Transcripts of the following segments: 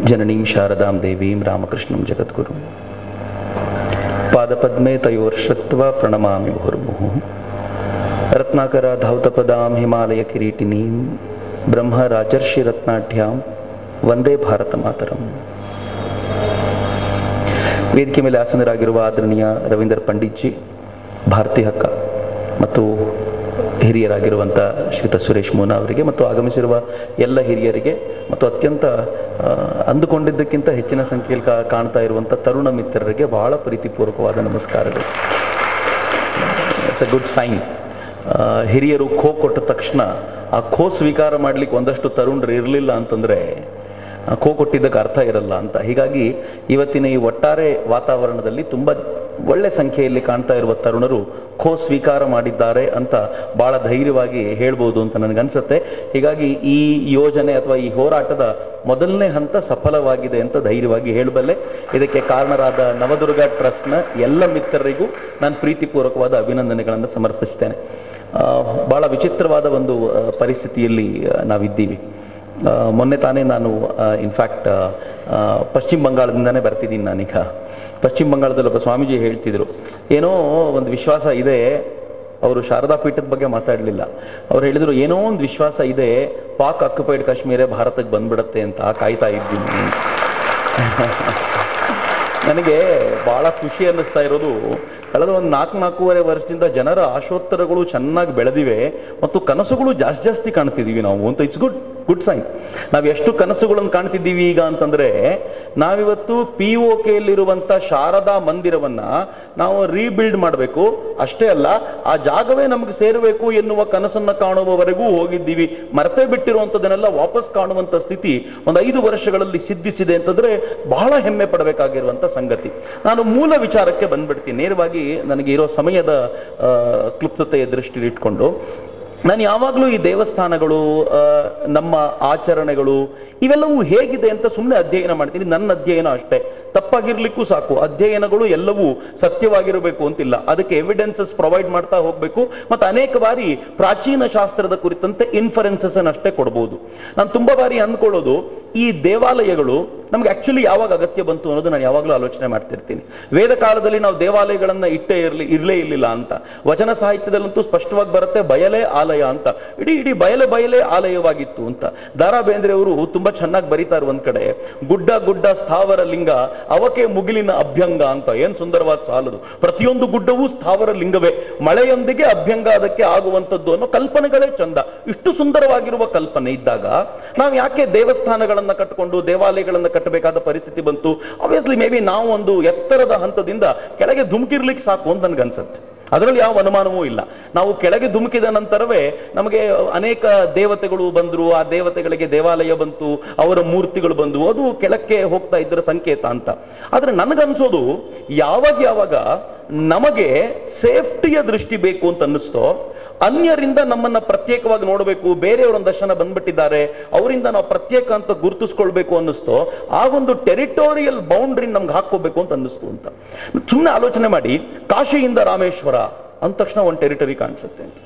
ಜನನೀಂ ಶಾರದಾಂ ದೇವೀಂ ರಾಮಕೃಷ್ಣಂ ಜಗದ್ಗುರು ಪಾದಪದ್ಮೆ ತಯೋರ್ಶ್ರತ್ವ ಪ್ರಣಮಾಮಿ ಮುಹುರ್ಮುಹು ರತ್ನಾಕರ ಧೌತಪದಾಂ ಹಿಮಾಲಯ ಕಿರೀಟಿನೀಂ ಬ್ರಹ್ಮ ರಾಜರ್ಷಿ ರತ್ನಾಢ್ಯಾಂ ವಂದೇ ಭಾರತ ಮಾತರಂ ವೇದಿಕೆ ಮೇಲೆ ಆಸನರಾಗಿರುವ ಆದರಣೀಯ ರವೀಂದ್ರ ಪಂಡಿತ್ಜಿ ಭಾರತಿ ಹಕ್ಕ ಮತ್ತು ಹಿರಿಯರಾಗಿರುವಂಥ ಶ್ರೀಯುತ ಸುರೇಶ್ ಮೋನಾ ಅವರಿಗೆ ಮತ್ತು ಆಗಮಿಸಿರುವ ಎಲ್ಲ ಹಿರಿಯರಿಗೆ ಮತ್ತು ಅತ್ಯಂತ ಆ, ಅಂದುಕೊಂಡಿದ್ದಕ್ಕಿಂತ ಹೆಚ್ಚಿನ ಸಂಖ್ಯೆಯಲ್ಲಿ ಕಾ- ಕಾಣ್ತಾ ಇರುವಂಥ ತರುಣ ಮಿತ್ರರಿಗೆ ಬಹಳ ಪ್ರೀತಿಪೂರ್ವಕವಾದ ನಮಸ್ಕಾರಗಳು ಇಟ್ಸ್ ಅ ಗುಡ್ ಸೈನ್ ಹಿರಿಯರು ಖೋ ಕೊಟ್ಟ ತಕ್ಷಣ ಆ ಖೋ ಸ್ವೀಕಾರ ಮಾಡ್ಲಿಕ್ಕೆ ಒಂದಷ್ಟು ತರುಣರು ಇರಲಿಲ್ಲ ಅಂತಂದ್ರೆ ಆ ಖೋ ಕೊಟ್ಟಿದ್ದಕ್ಕೆ ಅರ್ಥ ಇರಲ್ಲ ಅಂತ ಹೀಗಾಗಿ ಇವತ್ತಿನ ಈ ಒಟ್ಟಾರೆ ವಾತಾವರಣದಲ್ಲಿ ತುಂಬ ಒಳ್ಳೆ ಸಂಖ್ಯೆಯಲ್ಲಿ ಕಾಣ್ತಾ ಇರುವ ತರುಣರು ಖೋ ಸ್ವೀಕಾರ ಮಾಡಿದ್ದಾರೆ ಅಂತ ಬಹಳ ಧೈರ್ಯವಾಗಿ ಹೇಳ್ಬೋದು ಅಂತ ನನಗನ್ಸುತ್ತೆ ಹೀಗಾಗಿ ಈ ಯೋಜನೆ ಅಥವಾ ಈ ಹೋರಾಟದ ಮೊದಲನೇ ಹಂತ ಸಫಲವಾಗಿದೆ ಅಂತ ಧೈರ್ಯವಾಗಿ ಹೇಳಬಲ್ಲೆ ಇದಕ್ಕೆ ಕಾರಣರಾದ ನವದುರ್ಗ ಟ್ರಸ್ಟ್ನ ಎಲ್ಲ ಮಿತ್ರರಿಗೂ ನಾನು ಪ್ರೀತಿಪೂರ್ವಕವಾದ ಅಭಿನಂದನೆಗಳನ್ನು ಸಮರ್ಪಿಸ್ತೇನೆ ಆ, ಬಹಳ ವಿಚಿತ್ರವಾದ ಒಂದು ಆ, ಪರಿಸ್ಥಿತಿಯಲ್ಲಿ ಆ, ನಾವಿದ್ದೀವಿ ಆ, ಮೊನ್ನೆ ತಾನೇ ನಾನು ಇನ್ಫ್ಯಾಕ್ಟ್ ಪಶ್ಚಿಮ ಬಂಗಾಳದಿಂದನೇ ಬರ್ತಿದ್ದೀನಿ ನಾನೀಗ ಪಶ್ಚಿಮ ಬಂಗಾಳದಲ್ಲಿ ಒಬ್ಬ ಸ್ವಾಮೀಜಿ ಹೇಳ್ತಿದ್ರು ಏನೋ ಒಂದು ವಿಶ್ವಾಸ ಇದೆ ಅವರು ಶಾರದಾ ಪೀಠದ ಬಗ್ಗೆ ಮಾತಾಡಲಿಲ್ಲ ಅವ್ರು ಹೇಳಿದ್ರು ಏನೋ ಒಂದು ವಿಶ್ವಾಸ ಇದೆ ಪಾಕ್ ಅಕ್ಯುಪೈಡ್ ಕಾಶ್ಮೀರ ಭಾರತಕ್ಕೆ ಬಂದ್ಬಿಡತ್ತೆ ಅಂತ ಕಾಯ್ತಾ ಇದ್ದೀನಿ ನನಗೆ ಬಹಳ ಖುಷಿ ಅನ್ನಿಸ್ತಾ ಇರೋದು ಕಳೆದ ಒಂದು ನಾಲ್ಕು ನಾಲ್ಕೂವರೆ ವರ್ಷದಿಂದ ಜನರ ಆಶೋತ್ತರಗಳು ಚೆನ್ನಾಗಿ ಬೆಳೆದಿವೆ ಮತ್ತು ಕನಸುಗಳು ಜಾಸ್ತಿ ಜಾಸ್ತಿ ಕಾಣ್ತಿದ್ದೀವಿ ನಾವು ಅಂತ ಇಟ್ಸ್ ಗುಡ್ ಗುಡ್ ಸೈನ್ ನಾವು ಎಷ್ಟು ಕನಸುಗಳನ್ನು ಕಾಣ್ತಿದ್ದೀವಿ ಈಗ ಅಂತಂದ್ರೆ ನಾವಿವತ್ತು ಪಿ ಒ ಕೆಯಲ್ಲಿರುವಂಥ ಶಾರದಾ ಮಂದಿರವನ್ನ ನಾವು ರೀಬಿಲ್ಡ್ ಮಾಡಬೇಕು ಅಷ್ಟೇ ಅಲ್ಲ ಆ ಜಾಗವೇ ನಮಗೆ ಸೇರಬೇಕು ಎನ್ನುವ ಕನಸನ್ನ ಕಾಣುವವರೆಗೂ ಹೋಗಿದ್ದೀವಿ ಮರೆತೇ ಬಿಟ್ಟಿರುವಂಥದ್ದನ್ನೆಲ್ಲ ವಾಪಸ್ ಕಾಣುವಂಥ ಸ್ಥಿತಿ ಒಂದು ಐದು ವರ್ಷಗಳಲ್ಲಿ ಸಿದ್ಧಿಸಿದೆ ಅಂತಂದ್ರೆ ಬಹಳ ಹೆಮ್ಮೆ ಪಡಬೇಕಾಗಿರುವಂಥ ಸಂಗತಿ ನಾನು ಮೂಲ ವಿಚಾರಕ್ಕೆ ಬಂದ್ಬಿಡ್ತೀನಿ ನೇರವಾಗಿ ನನಗೆ ಇರೋ ಸಮಯದ ಆ, ಕ್ಲುಪ್ತತೆಯ ದೃಷ್ಟಿಯಲ್ಲಿ ಇಟ್ಕೊಂಡು ನಾನು ಯಾವಾಗಲೂ ಈ ದೇವಸ್ಥಾನಗಳು ಆ, ನಮ್ಮ ಆಚರಣೆಗಳು ಇವೆಲ್ಲವೂ ಹೇಗಿದೆ ಅಂತ ಸುಮ್ಮನೆ ಅಧ್ಯಯನ ಮಾಡ್ತೀನಿ ನನ್ನ ಅಧ್ಯಯನ ಅಷ್ಟೇ ತಪ್ಪಾಗಿರ್ಲಿಕ್ಕೂ ಸಾಕು ಅಧ್ಯಯನಗಳು ಎಲ್ಲವೂ ಸತ್ಯವಾಗಿರಬೇಕು ಅಂತಿಲ್ಲ ಅದಕ್ಕೆ ಎವಿಡೆನ್ಸಸ್ ಪ್ರೊವೈಡ್ ಮಾಡ್ತಾ ಹೋಗಬೇಕು ಮತ್ತು ಅನೇಕ ಬಾರಿ ಪ್ರಾಚೀನ ಶಾಸ್ತ್ರದ ಕುರಿತಂತೆ ಇನ್ಫರೆನ್ಸಸ್ ಅಷ್ಟೇ ಕೊಡ್ಬೋದು ನಾನು ತುಂಬಾ ಬಾರಿ ಅಂದ್ಕೊಳ್ಳೋದು ಈ ದೇವಾಲಯಗಳು ನಮ್ಗೆ ಆಕ್ಚುಲಿ ಯಾವಾಗ ಅಗತ್ಯ ಬಂತು ಅನ್ನೋದು ನಾನು ಯಾವಾಗಲೂ ಆಲೋಚನೆ ಮಾಡ್ತಿರ್ತೀನಿ ವೇದ ಕಾಲದಲ್ಲಿ ನಾವು ದೇವಾಲಯಗಳನ್ನ ಇಟ್ಟೇ ಇರಲಿ ಇರಲೇ ಇರಲಿಲ್ಲ ಅಂತ ವಚನ ಸಾಹಿತ್ಯದಲ್ಲಂತೂ ಸ್ಪಷ್ಟವಾಗಿ ಬರುತ್ತೆ ಬಯಲೇ ಆಲಯ ಅಂತ ಇಡೀ ಇಡೀ ಬಯಲೆ ಬಯಲೇ ಆಲಯವಾಗಿತ್ತು ಅಂತ ದಾರಾ ಬೇಂದ್ರೆ ಅವರು ತುಂಬಾ ಚೆನ್ನಾಗಿ ಬರೀತಾರೆ ಒಂದ್ ಕಡೆ ಗುಡ್ಡ ಗುಡ್ಡ ಸ್ಥಾವರ ಲಿಂಗ ಅವಕೆ ಮುಗಿಲಿನ ಅಭ್ಯಂಗ ಅಂತ ಏನ್ ಸುಂದರವಾದ ಸಾಲದು ಪ್ರತಿಯೊಂದು ಗುಡ್ಡವೂ ಸ್ಥಾವರ ಲಿಂಗವೇ ಮಳೆಯೊಂದಿಗೆ ಅಭ್ಯಂಗ ಅದಕ್ಕೆ ಆಗುವಂಥದ್ದು ಅನ್ನೋ ಕಲ್ಪನೆಗಳೇ ಚಂದ ಇಷ್ಟು ಸುಂದರವಾಗಿರುವ ಕಲ್ಪನೆ ಇದ್ದಾಗ ನಾವು ಯಾಕೆ ದೇವಸ್ಥಾನಗಳನ್ನ ಕಟ್ಟಿಕೊಂಡು ದೇವಾಲಯಗಳನ್ನ ಕಟ್ಟಬೇಕಾದ ಪರಿಸ್ಥಿತಿ ಬಂತು ಆಬ್ವಿಯಸ್ಲಿ ಮೇ ಬಿ ನಾವು ಒಂದು ಎತ್ತರದ ಹಂತದಿಂದ ಕೆಳಗೆ ಧುಮುಕಿರ್ಲಿಕ್ಕೆ ಸಾಕು ಅಂತ ನನ್ಗನ್ಸುತ್ತೆ ಅದರಲ್ಲಿ ಯಾವ ಅನುಮಾನವೂ ಇಲ್ಲ ನಾವು ಕೆಳಗೆ ಧುಮುಕಿದ ನಂತರವೇ ನಮಗೆ ಅನೇಕ ದೇವತೆಗಳು ಬಂದ್ರು ಆ ದೇವತೆಗಳಿಗೆ ದೇವಾಲಯ ಬಂತು ಅವರ ಮೂರ್ತಿಗಳು ಬಂದವು ಅದು ಕೆಳಕ್ಕೆ ಹೋಗ್ತಾ ಇದ್ದರ ಸಂಕೇತ ಅಂತ ಆದ್ರೆ ನನಗನ್ಸೋದು ಯಾವಾಗ ಯಾವಾಗ ನಮಗೆ ಸೇಫ್ಟಿಯ ದೃಷ್ಟಿ ಬೇಕು ಅಂತ ಅನ್ನಿಸ್ತೋ ಅನ್ಯರಿಂದ ನಮ್ಮನ್ನ ಪ್ರತ್ಯೇಕವಾಗಿ ನೋಡಬೇಕು ಬೇರೆಯವರ ದರ್ಶನ ಬಂದ್ಬಿಟ್ಟಿದ್ದಾರೆ ಅವರಿಂದ ನಾವು ಪ್ರತ್ಯೇಕ ಅಂತ ಗುರುತಿಸ್ಕೊಳ್ಬೇಕು ಅನ್ನಿಸ್ತೋ ಆಗೊಂದು ಟೆರಿಟೋರಿಯಲ್ ಬೌಂಡ್ರಿ ನಮ್ಗೆ ಹಾಕೋಬೇಕು ಅಂತ ಅನ್ನಿಸ್ತು ಅಂತ ಸುಮ್ಮನೆ ಆಲೋಚನೆ ಮಾಡಿ ಕಾಶಿಯಿಂದ ರಾಮೇಶ್ವರ ಅಂದ ತಕ್ಷಣ ಒಂದು ಟೆರಿಟರಿ ಕಾಣಿಸುತ್ತೆ ಅಂತ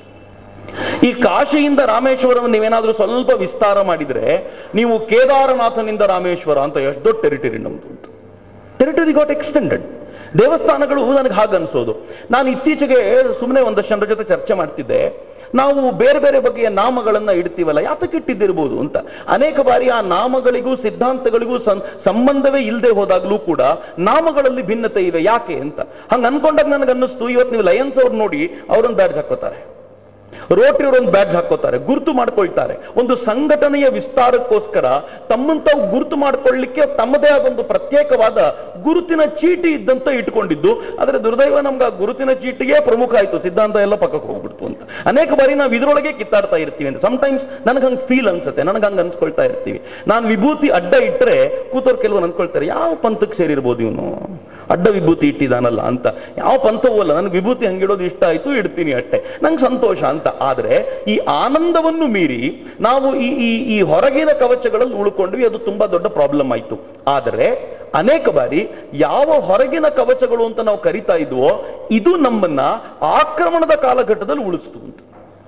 ಈ ಕಾಶಿಯಿಂದ ರಾಮೇಶ್ವರವನ್ನು ನೀವೇನಾದ್ರೂ ಸ್ವಲ್ಪ ವಿಸ್ತಾರ ಮಾಡಿದ್ರೆ ನೀವು ಕೇದಾರನಾಥನಿಂದ ರಾಮೇಶ್ವರ ಅಂತ ಎಷ್ಟು ದೊಡ್ಡ ಟೆರಿಟರಿ ನಮ್ದು ಅಂತ ಟೆರಿಟರಿ ಗಾಟ್ ಎಕ್ಸ್ಟೆಂಡೆಡ್ ದೇವಸ್ಥಾನಗಳು ನನಗೆ ಹಾಗೆ ಅನ್ಸೋದು ನಾನು ಇತ್ತೀಚೆಗೆ ಸುಮ್ಮನೆ ಒಂದಷ್ಟು ಜನರ ಜೊತೆ ಚರ್ಚೆ ಮಾಡ್ತಿದ್ದೆ ನಾವು ಬೇರೆ ಬೇರೆ ಬಗೆಯ ನಾಮಗಳನ್ನ ಇಡ್ತೀವಲ್ಲ ಯಾತಕ್ಕೆ ಇಟ್ಟಿದ್ದಿರ್ಬೋದು ಅಂತ ಅನೇಕ ಬಾರಿ ಆ ನಾಮಗಳಿಗೂ ಸಿದ್ಧಾಂತಗಳಿಗೂ ಸಂ- ಸಂಬಂಧವೇ ಇಲ್ಲದೆ ಹೋದಾಗಲೂ ಕೂಡ ನಾಮಗಳಲ್ಲಿ ಭಿನ್ನತೆ ಇವೆ ಯಾಕೆ ಅಂತ ಹಂಗ ಅನ್ಕೊಂಡಾಗ ನನಗೆ ಅನ್ನಿಸ್ತು ಇವತ್ತು ನೀವು ಲಯನ್ಸ್ ಅವ್ರು ನೋಡಿ ಅವರೊಂದು ಬ್ಯಾಡ್ಜ್ ಹಾಕೋತಾರೆ ರೋಟರಿ ಒಂದು ಬ್ಯಾಡ್ಜ್ ಹಾಕೋತಾರೆ ಗುರುತು ಮಾಡ್ಕೊಳ್ತಾರೆ ಒಂದು ಸಂಘಟನೆಯ ವಿಸ್ತಾರಕ್ಕೋಸ್ಕರ ತಮ್ಮನ್ನು ತಾವು ಗುರುತು ಮಾಡ್ಕೊಳ್ಳಿಕ್ಕೆ ತಮ್ಮದೇ ಆದ ಒಂದು ಪ್ರತ್ಯೇಕವಾದ ಗುರುತಿನ ಚೀಟಿ ಇದ್ದಂತ ಇಟ್ಕೊಂಡಿದ್ದು ಆದ್ರೆ ದುರ್ದೈವ ನಮ್ಗೆ ಆ ಗುರುತಿನ ಚೀಟಿಗೆ ಪ್ರಮುಖ ಆಯ್ತು ಸಿದ್ಧಾಂತ ಎಲ್ಲ ಪಕ್ಕಕ್ಕೆ ಹೋಗ್ಬಿಡ್ತು ಅಂತ ಅನೇಕ ಬಾರಿ ನಾವು ಇದ್ರೊಳಗೆ ಕಿತ್ತಾಡ್ತಾ ಇರ್ತೀವಿ ಅಂತ ಟೈಮ್ಸ್ ನನಗೆ ಹಂಗೆ ಫೀಲ್ ಅನ್ಸುತ್ತೆ ನನಗೆ ಹಂಗೆ ಅನ್ಸ್ಕೊಳ್ತಾ ಇರ್ತೀವಿ ನಾನು ವಿಭೂತಿ ಅಡ್ಡ ಇಟ್ಟರೆ ಕೂತವ್ರು ಕೆಲವರು ಅನ್ಕೊಳ್ತಾರೆ ಯಾವ ಪಂಥಕ್ಕೆ ಸೇರಿರ್ಬೋದು ಇವನು ಅಡ್ಡ ವಿಭೂತಿ ಇಟ್ಟಿದಾನಲ್ಲ ಅಂತ ಯಾವ ಪಂಥವೂ ಅಲ್ಲ ನನಗೆ ವಿಭೂತಿ ಹಂಗಿಡೋದು ಇಷ್ಟ ಆಯ್ತು ಇಡ್ತೀನಿ ಅಷ್ಟೇ ನಂಗೆ ಸಂತೋಷ ಅಂತ ಆದ್ರೆ ಈ ಆನಂದವನ್ನು ಮೀರಿ ನಾವು ಈ ಈ ಈ ಹೊರಗಿನ ಕವಚಗಳಲ್ಲಿ ಉಳ್ಕೊಂಡ್ವಿ ಅದು ತುಂಬಾ ದೊಡ್ಡ ಪ್ರಾಬ್ಲಮ್ ಆಯ್ತು ಆದರೆ ಅನೇಕ ಬಾರಿ ಯಾವ ಹೊರಗಿನ ಕವಚಗಳು ಅಂತ ನಾವು ಕರಿತಾ ಇದ್ವೋ ಇದು ನಮ್ಮನ್ನ ಆಕ್ರಮಣದ ಕಾಲಘಟ್ಟದಲ್ಲಿ ಉಳಿಸ್ತು ಅಂತ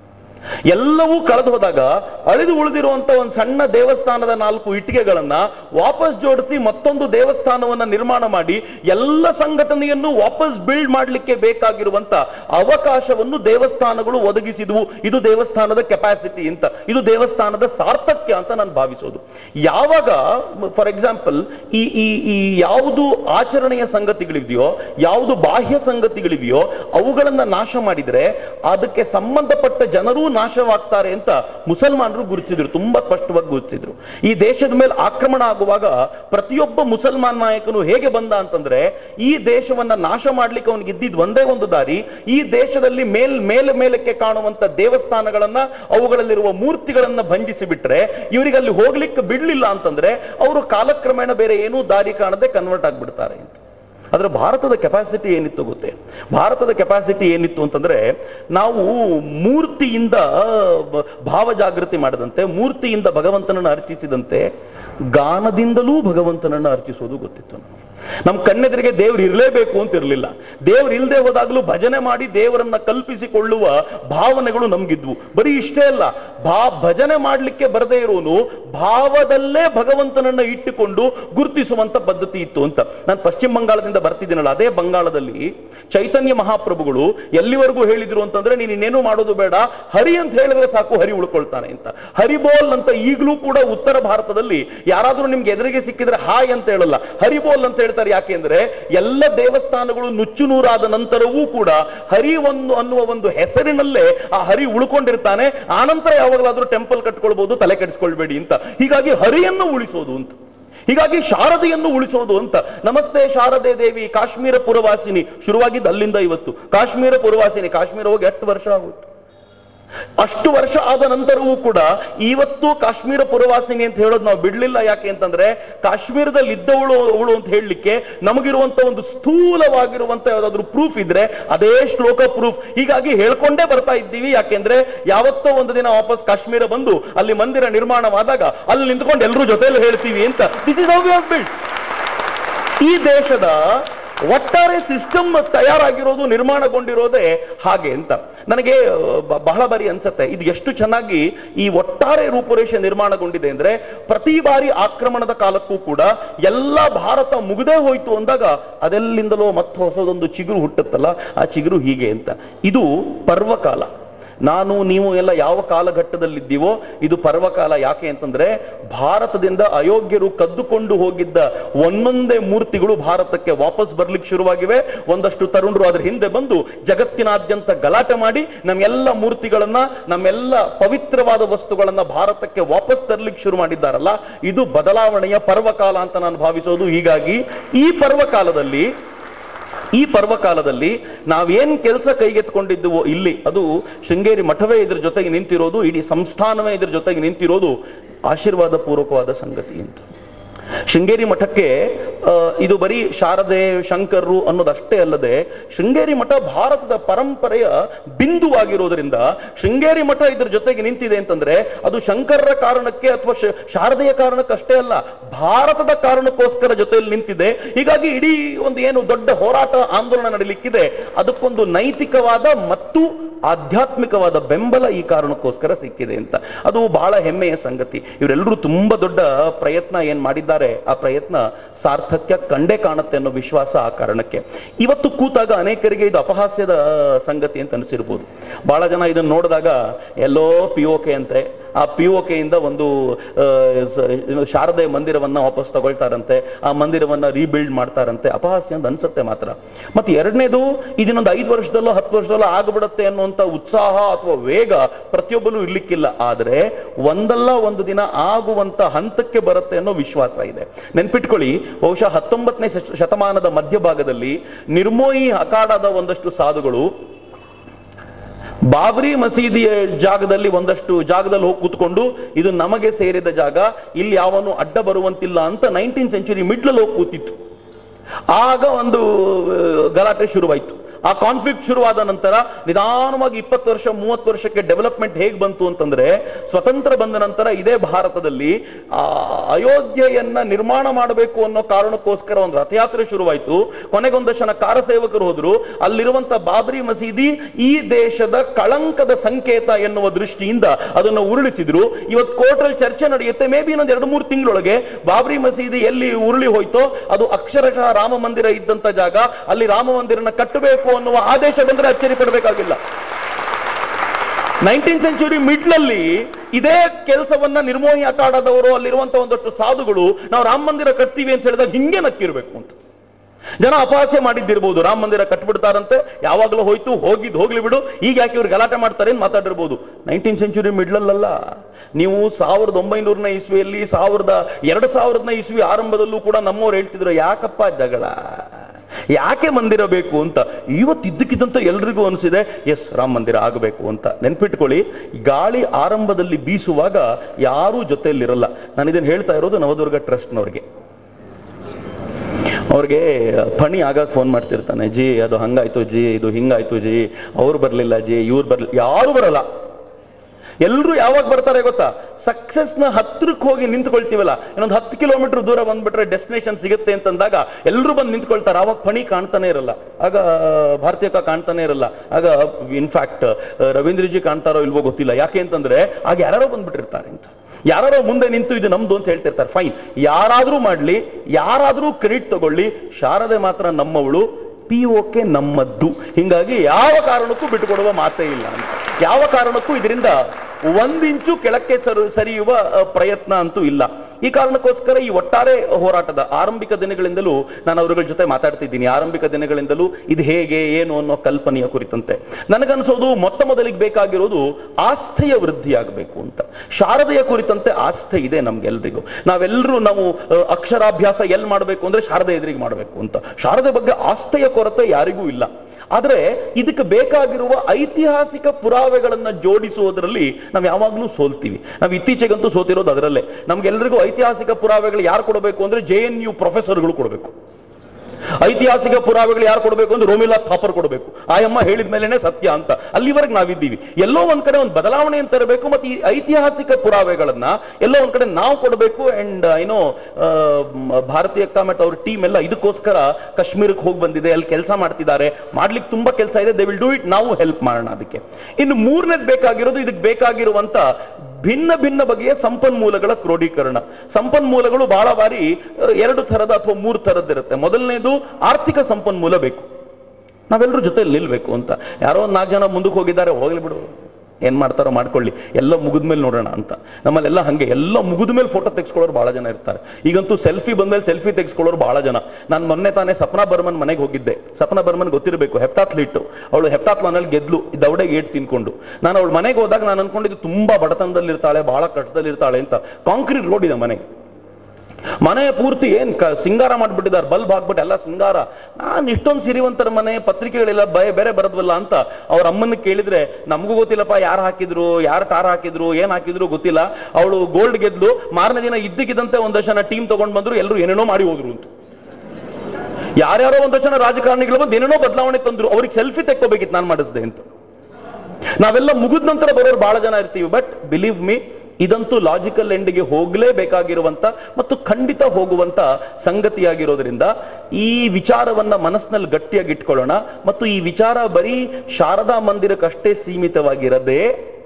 ಎಲ್ಲವೂ ಕಳೆದು ಹೋದಾಗ ಅಳಿದು ಉಳಿದಿರುವಂತ ಒಂದು ಸಣ್ಣ ದೇವಸ್ಥಾನದ ನಾಲ್ಕು ಇಟ್ಟಿಗೆಗಳನ್ನ ವಾಪಸ್ ಜೋಡಿಸಿ ಮತ್ತೊಂದು ದೇವಸ್ಥಾನವನ್ನ ನಿರ್ಮಾಣ ಮಾಡಿ ಎಲ್ಲ ಸಂಘಟನೆಯನ್ನು ವಾಪಸ್ ಬಿಲ್ಡ್ ಮಾಡಲಿಕ್ಕೆ ಬೇಕಾಗಿರುವಂತ ಅವಕಾಶವನ್ನು ದೇವಸ್ಥಾನಗಳು ಒದಗಿಸಿದವು ಇದು ದೇವಸ್ಥಾನದ ಕೆಪಾಸಿಟಿ ಅಂತ ಇದು ದೇವಸ್ಥಾನದ ಸಾರ್ಥಕ್ಯ ಅಂತ ನಾನು ಭಾವಿಸೋದು ಯಾವಾಗ ಫಾರ್ ಎಕ್ಸಾಂಪಲ್ ಈ ಈ ಈ ಯಾವುದು ಆಚರಣೆಯ ಸಂಗತಿಗಳಿದೆಯೋ ಯಾವುದು ಬಾಹ್ಯ ಸಂಗತಿಗಳಿವೆಯೋ ಅವುಗಳನ್ನ ನಾಶ ಮಾಡಿದ್ರೆ ಅದಕ್ಕೆ ಸಂಬಂಧಪಟ್ಟ ಜನರೂ ನಾಶವಾಗ್ತಾರೆ ಅಂತ ಮುಸಲ್ಮಾನರು ಗುರುತಿಸಿದ್ರು ತುಂಬಾ ಸ್ಪಷ್ಟವಾಗಿ ಗುರುತಿಸಿದ್ರು ಈ ದೇಶದ ಮೇಲೆ ಆಕ್ರಮಣ ಆಗುವಾಗ ಪ್ರತಿಯೊಬ್ಬ ಮುಸಲ್ಮಾನ್ ನಾಯಕನು ಹೇಗೆ ಬಂದ ಅಂತಂದ್ರೆ ಈ ದೇಶವನ್ನ ನಾಶ ಮಾಡ್ಲಿಕ್ಕೆ ಅವನಿಗೆ ಇದ್ದಿದ್ ಒಂದೇ ಒಂದು ದಾರಿ ಈ ದೇಶದಲ್ಲಿ ಮೇಲ್ ಮೇಲೆ ಮೇಲಕ್ಕೆ ಕಾಣುವಂತ ದೇವಸ್ಥಾನಗಳನ್ನ ಅವುಗಳಲ್ಲಿರುವ ಮೂರ್ತಿಗಳನ್ನ ಭಂಜಿಸಿ ಬಿಟ್ರೆ ಇವರಿಗೆ ಅಲ್ಲಿ ಹೋಗ್ಲಿಕ್ಕೆ ಬಿಡ್ಲಿಲ್ಲ ಅಂತಂದ್ರೆ ಅವರು ಕಾಲಕ್ರಮೇಣ ಬೇರೆ ಏನೂ ದಾರಿ ಕಾಣದೆ ಕನ್ವರ್ಟ್ ಆಗ್ಬಿಡ್ತಾರೆ ಅಂತ ಆದ್ರೆ ಭಾರತದ ಕೆಪಾಸಿಟಿ ಏನಿತ್ತು ಗೊತ್ತೇ ಭಾರತದ ಕೆಪಾಸಿಟಿ ಏನಿತ್ತು ಅಂತಂದ್ರೆ ನಾವು ಮೂರ್ತಿಯಿಂದ ಬ- ಭಾವಜಾಗೃತಿ ಮಾಡದಂತೆ ಮೂರ್ತಿಯಿಂದ ಭಗವಂತನನ್ನು ಅರ್ಚಿಸಿದಂತೆ ಗಾನದಿಂದಲೂ ಭಗವಂತನನ್ನು ಅರ್ಚಿಸೋದು ಗೊತ್ತಿತ್ತು ನಮಗೆ ನಮ್ಮ ಕಣ್ಣೆದುರಿಗೆ ದೇವ್ರು ಇರಲೇಬೇಕು ಅಂತ ಇರಲಿಲ್ಲ ದೇವ್ರು ಇಲ್ಲದೆ ಹೋದಾಗಲೂ ಭಜನೆ ಮಾಡಿ ದೇವರನ್ನ ಕಲ್ಪಿಸಿಕೊಳ್ಳುವ ಭಾವನೆಗಳು ನಮ್ಗಿದ್ವು ಬರೀ ಇಷ್ಟೇ ಅಲ್ಲ ಭಾ ಭಜನೆ ಮಾಡ್ಲಿಕ್ಕೆ ಬರದೇ ಇರೋನು ಭಾವದಲ್ಲೇ ಭಗವಂತನನ್ನ ಇಟ್ಟುಕೊಂಡು ಗುರುತಿಸುವಂತ ಪದ್ಧತಿ ಇತ್ತು ಅಂತ ನಾನು ಪಶ್ಚಿಮ ಬಂಗಾಳದಿಂದ ಬರ್ತಿದ್ದೀನಲ್ಲ ಅದೇ ಬಂಗಾಳದಲ್ಲಿ ಚೈತನ್ಯ ಮಹಾಪ್ರಭುಗಳು ಎಲ್ಲಿವರೆಗೂ ಹೇಳಿದ್ರು ಅಂತಂದ್ರೆ ನೀನು ಇನ್ನೇನು ಮಾಡೋದು ಬೇಡ ಹರಿ ಅಂತ ಹೇಳಿದ್ರೆ ಸಾಕು ಹರಿ ಉಳ್ಕೊಳ್ತಾನೆ ಅಂತ ಹರಿಬೋಲ್ ಅಂತ ಈಗಲೂ ಕೂಡ ಉತ್ತರ ಭಾರತದಲ್ಲಿ ಯಾರಾದ್ರೂ ನಿಮ್ಗೆ ಎದುರಿಗೆ ಸಿಕ್ಕಿದ್ರೆ ಹಾಯ್ ಅಂತ ಹೇಳಲ್ಲ ಹರಿಬೋಲ್ ಅಂತ ಹೇಳ್ತಾರೆ ಯಾಕೆಂದ್ರೆ ಎಲ್ಲ ದೇವಸ್ಥಾನಗಳು ನುಚ್ಚು ನೂರಾದ ನಂತರವೂ ಕೂಡ ಹರಿ ಒಂದು ಅನ್ನುವ ಒಂದು ಹೆಸರಿನಲ್ಲೇ ಆ ಹರಿ ಉಳ್ಕೊಂಡಿರ್ತಾನೆ ಆನಂತರ ಯಾವಾಗಲಾದ್ರೂ ಟೆಂಪಲ್ ಕಟ್ಕೊಳ್ಬಹುದು ತಲೆ ಕೆಡಿಸ್ಕೊಳ್ಬೇಡಿ ಅಂತ ಹೀಗಾಗಿ ಹರಿಯನ್ನು ಉಳಿಸೋದು ಅಂತ ಹೀಗಾಗಿ ಶಾರದೆಯನ್ನು ಉಳಿಸೋದು ಅಂತ ನಮಸ್ತೆ ಶಾರದೆ ದೇವಿ ಕಾಶ್ಮೀರ ಪುರವಾಸಿನಿ ಶುರುವಾಗಿದ್ದು ಅಲ್ಲಿಂದ ಇವತ್ತು ಕಾಶ್ಮೀರ ಪುರವಾಸಿನಿ ಕಾಶ್ಮೀರ ಹೋಗಿ ಎಷ್ಟು ವರ್ಷ ಆಗುತ್ತೆ ಅಷ್ಟು ವರ್ಷ ಆದ ನಂತರವೂ ಕೂಡ ಇವತ್ತು ಕಾಶ್ಮೀರ ಪುರವಾಸಿನಿ ಅಂತ ಹೇಳೋದು ನಾವು ಬಿಡ್ಲಿಲ್ಲ ಯಾಕೆ ಅಂತಂದ್ರೆ ಕಾಶ್ಮೀರದಲ್ಲಿ ಇದ್ದವಳು ಅವಳು ಅಂತ ಹೇಳಲಿಕ್ಕೆ ನಮಗಿರುವಂತ ಒಂದು ಸ್ಥೂಲವಾಗಿರುವಂತ ಯಾವ್ದಾದ್ರು ಪ್ರೂಫ್ ಇದ್ರೆ ಅದೇ ಶ್ಲೋಕ ಪ್ರೂಫ್ ಹೀಗಾಗಿ ಹೇಳ್ಕೊಂಡೇ ಬರ್ತಾ ಇದ್ದೀವಿ ಯಾಕೆಂದ್ರೆ ಯಾವತ್ತೋ ಒಂದು ದಿನ ವಾಪಸ್ ಕಾಶ್ಮೀರ ಬಂದು ಅಲ್ಲಿ ಮಂದಿರ ನಿರ್ಮಾಣವಾದಾಗ ಅಲ್ಲಿ ನಿಂತ್ಕೊಂಡು ಎಲ್ಲರೂ ಜೊತೆಯಲ್ಲಿ ಹೇಳ್ತೀವಿ ಅಂತ ದಿಸ್ ಇಸ್ ಹೌ ಬಿಲ್ಡ್ ಈ ದೇಶದ ಒಟ್ಟಾರೆ ಸಿಸ್ಟಮ್ ತಯಾರಾಗಿರೋದು ನಿರ್ಮಾಣಗೊಂಡಿರೋದೇ ಹಾಗೆ ಅಂತ ನನಗೆ ಬ- ಬಹಳ ಬಾರಿ ಅನ್ಸತ್ತೆ ಇದು ಎಷ್ಟು ಚೆನ್ನಾಗಿ ಈ ಒಟ್ಟಾರೆ ರೂಪುರೇಷೆ ನಿರ್ಮಾಣಗೊಂಡಿದೆ ಅಂದ್ರೆ ಪ್ರತಿ ಬಾರಿ ಆಕ್ರಮಣದ ಕಾಲಕ್ಕೂ ಕೂಡ ಎಲ್ಲ ಭಾರತ ಮುಗಿದೇ ಹೋಯ್ತು ಅಂದಾಗ ಅದೆಲ್ಲಿಂದಲೋ ಮತ್ತೆ ಹೊಸದೊಂದು ಚಿಗುರು ಹುಟ್ಟುತ್ತಲ್ಲ ಆ ಚಿಗುರು ಹೀಗೆ ಅಂತ ಇದು ಪರ್ವಕಾಲ ನಾನು ನೀವು ಎಲ್ಲ ಯಾವ ಕಾಲಘಟ್ಟದಲ್ಲಿದ್ದೀವೋ ಇದು ಪರ್ವಕಾಲ ಯಾಕೆ ಅಂತಂದ್ರೆ ಭಾರತದಿಂದ ಅಯೋಗ್ಯರು ಕದ್ದುಕೊಂಡು ಹೋಗಿದ್ದ ಒಂದೊಂದೇ ಮೂರ್ತಿಗಳು ಭಾರತಕ್ಕೆ ವಾಪಸ್ ಬರ್ಲಿಕ್ಕೆ ಶುರುವಾಗಿವೆ ಒಂದಷ್ಟು ತರುಣರು ಅದ್ರ ಹಿಂದೆ ಬಂದು ಜಗತ್ತಿನಾದ್ಯಂತ ಗಲಾಟೆ ಮಾಡಿ ನಮ್ಮೆಲ್ಲ ಮೂರ್ತಿಗಳನ್ನ ನಮ್ಮೆಲ್ಲ ಪವಿತ್ರವಾದ ವಸ್ತುಗಳನ್ನ ಭಾರತಕ್ಕೆ ವಾಪಸ್ ತರ್ಲಿಕ್ಕೆ ಶುರು ಮಾಡಿದ್ದಾರಲ್ಲ ಇದು ಬದಲಾವಣೆಯ ಪರ್ವಕಾಲ ಅಂತ ನಾನು ಭಾವಿಸೋದು ಹೀಗಾಗಿ ಈ ಪರ್ವಕಾಲದಲ್ಲಿ ಈ ಪರ್ವಕಾಲದಲ್ಲಿ ನಾವೇನ್ ಕೆಲಸ ಕೈಗೆತ್ಕೊಂಡಿದ್ದೀವೋ ಇಲ್ಲಿ ಅದು ಶೃಂಗೇರಿ ಮಠವೇ ಇದ್ರ ಜೊತೆಗೆ ನಿಂತಿರೋದು ಇಡೀ ಸಂಸ್ಥಾನವೇ ಇದ್ರ ಜೊತೆಗೆ ನಿಂತಿರೋದು ಆಶೀರ್ವಾದ ಪೂರ್ವಕವಾದ ಸಂಗತಿ ಅಂತ ಶೃಂಗೇರಿ ಮಠಕ್ಕೆ ಆ, ಇದು ಬರೀ ಶಾರದೆ ಶಂಕರರು ಅನ್ನೋದಷ್ಟೇ ಅಲ್ಲದೆ ಶೃಂಗೇರಿ ಮಠ ಭಾರತದ ಪರಂಪರೆಯ ಬಿಂದುವಾಗಿರೋದ್ರಿಂದ ಶೃಂಗೇರಿ ಮಠ ಇದ್ರ ಜೊತೆಗೆ ನಿಂತಿದೆ ಅಂತಂದ್ರೆ ಅದು ಶಂಕರರ ಕಾರಣಕ್ಕೆ ಅಥವಾ ಶ- ಶಾರದೆಯ ಕಾರಣಕ್ಕೆ ಅಷ್ಟೇ ಅಲ್ಲ ಭಾರತದ ಕಾರಣಕ್ಕೋಸ್ಕರ ಜೊತೆಯಲ್ಲಿ ನಿಂತಿದೆ ಹೀಗಾಗಿ ಇಡೀ ಒಂದು ಏನು ದೊಡ್ಡ ಹೋರಾಟ ಆಂದೋಲನ ನಡೀಲಿಕ್ಕಿದೆ ಅದಕ್ಕೊಂದು ನೈತಿಕವಾದ ಮತ್ತು ಆಧ್ಯಾತ್ಮಿಕವಾದ ಬೆಂಬಲ ಈ ಕಾರಣಕ್ಕೋಸ್ಕರ ಸಿಕ್ಕಿದೆ ಅಂತ ಅದು ಬಹಳ ಹೆಮ್ಮೆಯ ಸಂಗತಿ ಇವರೆಲ್ಲರೂ ತುಂಬಾ ದೊಡ್ಡ ಪ್ರಯತ್ನ ಏನ್ ಮಾಡಿದ್ದಾರೆ ಆ ಪ್ರಯತ್ನ ಸಾರ್ಥಕ್ಯ ಕಂಡೇ ಕಾಣುತ್ತೆ ಅನ್ನೋ ವಿಶ್ವಾಸ ಆ ಕಾರಣಕ್ಕೆ ಇವತ್ತು ಕೂತಾಗ ಅನೇಕರಿಗೆ ಇದು ಅಪಹಾಸ್ಯದ ಸಂಗತಿ ಅಂತ ಅನಿಸಿರ್ಬೋದು ಬಹಳ ಜನ ಇದನ್ನ ನೋಡಿದಾಗ ಎಲ್ಲೋ ಪಿ ಓ ಕೆ ಅಂತೆ ಆ ಪಿ ಒ ಕೆಯಿಂದ ಒಂದು ಆ, ಸ- ಏನು ಶಾರದೆ ಮಂದಿರವನ್ನ ವಾಪಸ್ ತಗೊಳ್ತಾರಂತೆ ಆ ಮಂದಿರವನ್ನ ರೀಬಿಲ್ಡ್ ಮಾಡ್ತಾರಂತೆ ಅಪಹಾಸ್ಯ ಅಂತ ಅನ್ಸುತ್ತೆ ಮಾತ್ರ ಮತ್ತೆ ಎರಡನೇದು ಇದನ್ನೊಂದು ಐದು ವರ್ಷದಲ್ಲೋ ಹತ್ತು ವರ್ಷದಲ್ಲೋ ಆಗ್ಬಿಡುತ್ತೆ ಅನ್ನುವಂತ ಉತ್ಸಾಹ ಅಥವಾ ವೇಗ ಪ್ರತಿಯೊಬ್ಬರು ಇರ್ಲಿಕ್ಕಿಲ್ಲ ಆದ್ರೆ ಒಂದಲ್ಲ ಒಂದು ದಿನ ಆಗುವಂತ ಹಂತಕ್ಕೆ ಬರುತ್ತೆ ಅನ್ನೋ ವಿಶ್ವಾಸ ಇದೆ ನೆನ್ಪಿಟ್ಕೊಳ್ಳಿ ಬಹುಶಃ ಹತ್ತೊಂಬತ್ತನೇ ಶತ- ಶತಮಾನದ ಮಧ್ಯಭಾಗದಲ್ಲಿ ನಿರ್ಮೋಯಿ ಅಖಾಡದ ಒಂದಷ್ಟು ಸಾಧುಗಳು ಬಾಬರಿ ಮಸೀದಿಯ ಜಾಗದಲ್ಲಿ ಒಂದಷ್ಟು ಜಾಗದಲ್ಲಿ ಹೋಗಿ ಕೂತ್ಕೊಂಡು ಇದು ನಮಗೆ ಸೇರಿದ ಜಾಗ ಇಲ್ಲಿ ಯಾವನು ಅಡ್ಡ ಬರುವಂತಿಲ್ಲ ಅಂತ ನೈನ್ಟೀನ್ ಸೆಂಚುರಿ ಮಿಡ್ಲಲ್ಲಿ ಹೋಗಿ ಕೂತಿತ್ತು ಆಗ ಒಂದು ಆ, ಗಲಾಟೆ ಶುರುವಾಯಿತು ಆ ಕಾನ್ಫ್ಲಿಕ್ಟ್ ಶುರುವಾದ ನಂತರ ನಿಧಾನವಾಗಿ ಇಪ್ಪತ್ತು ವರ್ಷ ಮೂವತ್ತು ವರ್ಷಕ್ಕೆ ಡೆವಲಪ್ಮೆಂಟ್ ಹೇಗೆ ಬಂತು ಅಂತಂದ್ರೆ ಸ್ವತಂತ್ರ ಬಂದ ನಂತರ ಇದೇ ಭಾರತದಲ್ಲಿ ಆ ಅಯೋಧ್ಯೆಯನ್ನ ನಿರ್ಮಾಣ ಮಾಡಬೇಕು ಅನ್ನೋ ಕಾರಣಕ್ಕೋಸ್ಕರ ಒಂದು ರಥಯಾತ್ರೆ ಶುರುವಾಯಿತು ಕೊನೆಗೊಂದಷ್ಟು ಜನ ಕಾರಸೇವಕರು ಹೋದ್ರು ಅಲ್ಲಿರುವಂತ ಬಾಬರಿ ಮಸೀದಿ ಈ ದೇಶದ ಕಳಂಕದ ಸಂಕೇತ ಎನ್ನುವ ದೃಷ್ಟಿಯಿಂದ ಅದನ್ನು ಉರುಳಿಸಿದ್ರು ಇವತ್ತು ಕೋರ್ಟಲ್ಲಿ ಚರ್ಚೆ ನಡೆಯುತ್ತೆ ಮೇ ಬಿ ಇನ್ನೊಂದು ಎರಡು ಮೂರು ತಿಂಗಳೊಳಗೆ ಬಾಬರಿ ಮಸೀದಿ ಎಲ್ಲಿ ಉರುಳಿ ಹೋಯ್ತೋ ಅದು ಅಕ್ಷರಶಃ ರಾಮ ಮಂದಿರ ಇದ್ದಂತ ಜಾಗ ಅಲ್ಲಿ ರಾಮ ಮಂದಿರನ ಕಟ್ಟಬೇಕು ಅನ್ನುವ ಆದೇಶ ಬಂದ್ರೆ ಅಚ್ಚರಿ ಪಡಬೇಕಾಗಿಲ್ಲ ನೈನ್ಟೀನ್ ಸೆಂಚುರಿ ಮಿಡ್ಲಲ್ಲಿ ಇದೇ ಕೆಲಸವನ್ನ ನಿರ್ಮೋಹಿ ಅಖಾಡದವರು ಅಲ್ಲಿರುವಂತ ಒಂದಷ್ಟು ಸಾಧುಗಳು ನಾವು ರಾಮ ಮಂದಿರ ಕಟ್ತೀವಿ ಅಂತ ಹೇಳಿದಾಗ ಹಿಂಗೆ ನಕ್ಕಿರ್ಬೇಕು ಅಂತ ಜನ ಅಪಹಾಸ್ಯ ಮಾಡಿದ್ದಿರ್ಬೋದು ರಾಮ ಮಂದಿರ ಕಟ್ಬಿಡ್ತಾರಂತೆ ಯಾವಾಗಲೂ ಹೋಯ್ತು ಹೋಗಿದ್ ಹೋಗ್ಲಿ ಬಿಡು ಈಗ ಯಾಕೆ ಇವ್ರು ಗಲಾಟೆ ಮಾಡ್ತಾರೆ ಅಂತ ಮಾತಾಡಿರ್ಬೋದು ನೈನ್ಟೀನ್ ಸೆಂಚುರಿ ಮಿಡ್ಲಲ್ಲ ನೀವು ಸಾವಿರದ ಒಂಬೈನೂರನೇ ಇಸ್ವಿಯಲ್ಲಿ ಸಾವಿರದ ಎರಡು ಸಾವಿರದನೇ ಇಸ್ವಿ ಆರಂಭದಲ್ಲೂ ಕೂಡ ನಮ್ಮವ್ರು ಹೇಳ್ತಿದ್ರು ಯಾಕಪ್ಪ ಜಗಳ ಯಾಕೆ ಮಂದಿರ ಬೇಕು ಅಂತ ಇವತ್ತು ಇದ್ದಕ್ಕಿದ್ದಂತ ಎಲ್ರಿಗೂ ಅನಿಸಿದೆ ಎಸ್ ರಾಮ ಮಂದಿರ ಆಗಬೇಕು ಅಂತ ನೆನ್ಪಿಟ್ಕೊಳ್ಳಿ ಗಾಳಿ ಆರಂಭದಲ್ಲಿ ಬೀಸುವಾಗ ಯಾರೂ ಜೊತೆಯಲ್ಲಿರಲ್ಲ ನಾನು ಇದನ್ನು ಹೇಳ್ತಾ ಇರೋದು ನವದುರ್ಗ ಟ್ರಸ್ಟ್ನವ್ರಿಗೆ ಅವ್ರಿಗೆ ಫಣಿ ಆಗಾಗ ಫೋನ್ ಮಾಡ್ತಿರ್ತಾನೆ ಜಿ ಅದು ಹಂಗಾಯ್ತು ಜಿ ಇದು ಹಿಂಗಾಯ್ತು ಜಿ ಅವ್ರು ಬರ್ಲಿಲ್ಲ ಜಿ ಇವ್ರು ಬರ್ಲಿ ಯಾರು ಬರಲ್ಲ ಎಲ್ಲರೂ ಯಾವಾಗ ಬರ್ತಾರೆ ಗೊತ್ತಾ ಸಕ್ಸಸ್ ನ ಹತ್ರಕ್ಕೆ ಹೋಗಿ ನಿಂತ್ಕೊಳ್ತೀವಲ್ಲ ಇನ್ನೊಂದು ಹತ್ತು ಕಿಲೋಮೀಟರ್ ದೂರ ಬಂದ್ಬಿಟ್ರೆ ಡೆಸ್ಟಿನೇಷನ್ ಸಿಗುತ್ತೆ ಅಂತಂದಾಗ ಎಲ್ಲರೂ ಬಂದು ನಿಂತ್ಕೊಳ್ತಾರೆ ಅವಾಗ ಫಣಿ ಕಾಣ್ತಾನೆ ಇರಲ್ಲ ಆಗ ಭಾರತೀಯಕ ಕಾಣ್ತಾನೆ ಇರಲ್ಲ ಆಗ ಇನ್ಫ್ಯಾಕ್ಟ್ ರವೀಂದ್ರಜಿ ಕಾಣ್ತಾರೋ ಇಲ್ವೋ ಗೊತ್ತಿಲ್ಲ ಯಾಕೆ ಅಂತಂದ್ರೆ ಆಗ ಯಾರೋ ಬಂದ್ಬಿಟ್ಟಿರ್ತಾರೆ ಅಂತ ಯಾರೋ ಮುಂದೆ ನಿಂತು ಇದು ನಮ್ದು ಅಂತ ಹೇಳ್ತಿರ್ತಾರೆ ಫೈನ್ ಯಾರಾದ್ರೂ ಮಾಡ್ಲಿ ಯಾರಾದ್ರೂ ಕ್ರೆಡಿಟ್ ತಗೊಳ್ಳಿ ಶಾರದೆ ಮಾತ್ರ ನಮ್ಮವಳು ಪಿ ಓಕೆ ನಮ್ಮದ್ದು ಹಿಂಗಾಗಿ ಯಾವ ಕಾರಣಕ್ಕೂ ಬಿಟ್ಟುಕೊಡುವ ಮಾತೇ ಇಲ್ಲ ಅಂತ ಯಾವ ಕಾರಣಕ್ಕೂ ಇದರಿಂದ ಒಂದಿಂಚು ಕೆಳಕ್ಕೆ ಸರು ಸರಿಯುವ ಅ, ಪ್ರಯತ್ನ ಅಂತೂ ಇಲ್ಲ ಈ ಕಾರಣಕ್ಕೋಸ್ಕರ ಈ ಒಟ್ಟಾರೆ ಹೋರಾಟದ ಆರಂಭಿಕ ದಿನಗಳಿಂದಲೂ ನಾನು ಅವರುಗಳ ಜೊತೆ ಮಾತಾಡ್ತಿದ್ದೀನಿ ಆರಂಭಿಕ ದಿನಗಳಿಂದಲೂ ಇದು ಹೇಗೆ ಏನು ಅನ್ನೋ ಕಲ್ಪನೆಯ ಕುರಿತಂತೆ ನನಗನ್ಸೋದು ಮೊತ್ತ ಮೊದಲಿಗೆ ಬೇಕಾಗಿರೋದು ಆಸ್ಥೆಯ ವೃದ್ಧಿಯಾಗಬೇಕು ಅಂತ ಶಾರದೆಯ ಕುರಿತಂತೆ ಆಸ್ಥೆ ಇದೆ ನಮ್ಗೆಲ್ರಿಗೂ ನಾವೆಲ್ಲರೂ ನಾವು ಅ, ಅಕ್ಷರಾಭ್ಯಾಸ ಎಲ್ಲಿ ಮಾಡಬೇಕು ಅಂದ್ರೆ ಶಾರದೆ ಎದುರಿಗೆ ಮಾಡಬೇಕು ಅಂತ ಶಾರದೆ ಬಗ್ಗೆ ಆಸ್ಥೆಯ ಕೊರತೆ ಯಾರಿಗೂ ಇಲ್ಲ ಆದ್ರೆ ಇದಕ್ಕೆ ಬೇಕಾಗಿರುವ ಐತಿಹಾಸಿಕ ಪುರಾವೆಗಳನ್ನ ಜೋಡಿಸುವುದರಲ್ಲಿ ನಾವು ಯಾವಾಗಲೂ ಸೋಲ್ತೀವಿ ನಾವು ಇತ್ತೀಚೆಗಂತೂ ಸೋತಿರೋದು ಅದರಲ್ಲೇ ನಮ್ಗೆಲ್ರಿಗೂ ಐತಿಹಾಸಿಕ ಪುರಾವೆಗಳು ಯಾರು ಕೊಡಬೇಕು ಅಂದ್ರೆ ಜೆ ಎನ್ ಯು ಪ್ರೊಫೆಸರ್ಗಳು ಕೊಡಬೇಕು ಐತಿಹಾಸಿಕ ಪುರಾವೆಗಳು ಯಾರು ಕೊಡಬೇಕು ಅಂದ್ರೆ ರೋಮಿಲಾ ಥಾಪರ್ ಕೊಡಬೇಕು ಆಯಮ್ಮ ಹೇಳಿದ ಮೇಲೆನೆ ಸತ್ಯ ಅಂತ ಅಲ್ಲಿವರೆಗೆ ನಾವಿದ್ದೀವಿ ಎಲ್ಲೋ ಒಂದ್ ಕಡೆ ಒಂದು ಬದಲಾವಣೆ ಅಂತ ತರಬೇಕು ಮತ್ತೆ ಈ ಐತಿಹಾಸಿಕ ಪುರಾವೆಗಳನ್ನ ಎಲ್ಲೋ ಒಂದ್ ಕಡೆ ನಾವು ಕೊಡಬೇಕು ಅಂಡ್ ಏನೋ ಭಾರತೀಯ ಅಕ್ಕ ಮತ್ತು ಅವ್ರ ಟೀಮ್ ಎಲ್ಲ ಇದಕ್ಕೋಸ್ಕರ ಕಾಶ್ಮೀರಕ್ಕೆ ಹೋಗಿ ಬಂದಿದೆ ಅಲ್ಲಿ ಕೆಲಸ ಮಾಡ್ತಿದ್ದಾರೆ ಮಾಡ್ಲಿಕ್ಕೆ ತುಂಬಾ ಕೆಲಸ ಇದೆ ದೇ ವಿಲ್ ಡೂ ಇಟ್ ನಾವು ಹೆಲ್ಪ್ ಮಾಡೋಣ ಅದಕ್ಕೆ ಇನ್ನು ಮೂರನೇದು ಬೇಕಾಗಿರೋದು ಇದಕ್ಕೆ ಬೇಕಾಗಿರುವಂತ ಭಿನ್ನ ಭಿನ್ನ ಬಗೆಯ ಸಂಪನ್ಮೂಲಗಳ ಕ್ರೋಢೀಕರಣ ಸಂಪನ್ಮೂಲಗಳು ಬಹಳ ಬಾರಿ ಅಹ್, ಎರಡು ಥರದ ಅಥವಾ ಮೂರು ಥರದ್ದಿರುತ್ತೆ ಮೊದಲನೇದು ಆರ್ಥಿಕ ಸಂಪನ್ಮೂಲ ಬೇಕು ನಾವೆಲ್ಲರೂ ಜೊತೆಲಿ ನಿಲ್ಬೇಕು ಅಂತ ಯಾರೋ ಒಂದು ನಾಲ್ಕು ಜನ ಮುಂದಕ್ಕೆ ಹೋಗಿದ್ದಾರೆ ಹೋಗ್ಲಿ ಬಿಡು ಏನ್ ಮಾಡ್ತಾರೋ ಮಾಡ್ಕೊಳ್ಳಿ ಎಲ್ಲ ಮುಗಿದ್ಮೇಲೆ ನೋಡೋಣ ಅಂತ ನಮ್ಮಲ್ಲೆಲ್ಲ ಹಂಗೆ ಎಲ್ಲ ಮುಗಿದ್ಮೇಲೆ ಫೋಟೋ ತೆಗೆಸ್ಕೊಳ್ಳೋರು ಬಹಳ ಜನ ಇರ್ತಾರೆ ಈಗಂತೂ ಸೆಲ್ಫಿ ಬಂದ್ಮೇಲೆ ಸೆಲ್ಫಿ ತೆಗೆಸ್ಕೊಳ್ಳೋರು ಬಹಳ ಜನ ನಾನು ಮೊನ್ನೆ ತಾನೇ ಸಪ್ನಾ ಬರ್ಮನ್ ಮನೆಗೆ ಹೋಗಿದ್ದೆ ಸಪ್ನಾ ಬರ್ಮನ್ ಗೊತ್ತಿರಬೇಕು ಹೆಪ್ಟಾತ್ಲಿಟ್ಟು ಅವಳು ಹೆಪ್ಟಾತ್ಲಾನಲ್ಲಿ ಗೆದ್ಲು ದವಡೆಗೆ ಏಟ್ ತಿನ್ಕೊಂಡು ನಾನು ಅವಳ ಮನೆಗೆ ಹೋದಾಗ ನಾನು ಅನ್ಕೊಂಡಿದ್ದು ತುಂಬಾ ಬಡತನದಲ್ಲಿರ್ತಾಳೆ ಬಹಳ ಕಷ್ಟದಲ್ಲಿರ್ತಾಳೆ ಅಂತ ಕಾಂಕ್ರೀಟ್ ರೋಡ್ ಇದೆ ಮನೆಗೆ ಮನೆ ಪೂರ್ತಿ ಏನ್ ಕ ಸಿಂಗಾರ ಮಾಡ್ಬಿಟ್ಟಿದ್ದಾರೆ ಬಲ್ಬ್ ಹಾಕ್ಬಿಟ್ಟು ಎಲ್ಲ ಸಿಂಗಾರ ನಾನು ಇಷ್ಟೊಂದು ಸಿರಿವಂತರ ಮನೆ ಪತ್ರಿಕೆಗಳೆಲ್ಲ ಬಯ ಬೇರೆ ಬರದ್ವಲ್ಲ ಅಂತ ಅವ್ರ ಅಮ್ಮನ ಕೇಳಿದ್ರೆ ನಮಗೂ ಗೊತ್ತಿಲ್ಲಪ್ಪ ಯಾರು ಹಾಕಿದ್ರು ಯಾರು ಟಾರ್ ಹಾಕಿದ್ರು ಏನ್ ಹಾಕಿದ್ರು ಗೊತ್ತಿಲ್ಲ ಅವಳು ಗೋಲ್ಡ್ ಗೆದ್ಲು ಮಾರನೇ ದಿನ ಇದ್ದಕ್ಕಿದ್ದಂತೆ ಒಂದಷ್ಟು ಜನ ಟೀಮ್ ತಗೊಂಡ್ ಬಂದ್ರು ಎಲ್ಲರೂ ಏನೇನೋ ಮಾಡಿ ಹೋದ್ರು ಅಂತ ಯಾರ್ಯಾರೋ ಒಂದಷ್ಟು ಜನ ರಾಜಕಾರಣಿಗಳು ಬಂದು ಏನೇನೋ ಬದಲಾವಣೆ ತಂದ್ರು ಅವ್ರಿಗೆ ಸೆಲ್ಫಿ ತೆಕ್ಕೋಬೇಕಿತ್ತು ನಾನು ಮಾಡಿಸ್ದೆ ಅಂತ ನಾವೆಲ್ಲ ಮುಗಿದ ನಂತರ ಬರೋರು ಬಹಳ ಜನ ಇರ್ತೀವಿ ಬಟ್ ಬಿಲೀವ್ ಮಿ ಇದಂತೂ ಲಾಜಿಕಲ್ ಎಂಡ್ಗೆ ಹೋಗಲೇಬೇಕಾಗಿರುವಂತ ಮತ್ತು ಖಂಡಿತ ಹೋಗುವಂತ ಸಂಗತಿಯಾಗಿರೋದ್ರಿಂದ ಈ ವಿಚಾರವನ್ನ ಮನಸ್ಸಿನಲ್ಲಿ ಗಟ್ಟಿಯಾಗಿ ಇಟ್ಕೊಳ್ಳೋಣ ಮತ್ತು ಈ ವಿಚಾರ ಬರೀ ಶಾರದಾ ಮಂದಿರಕ್ಕಷ್ಟೇ ಸೀಮಿತವಾಗಿರದೆ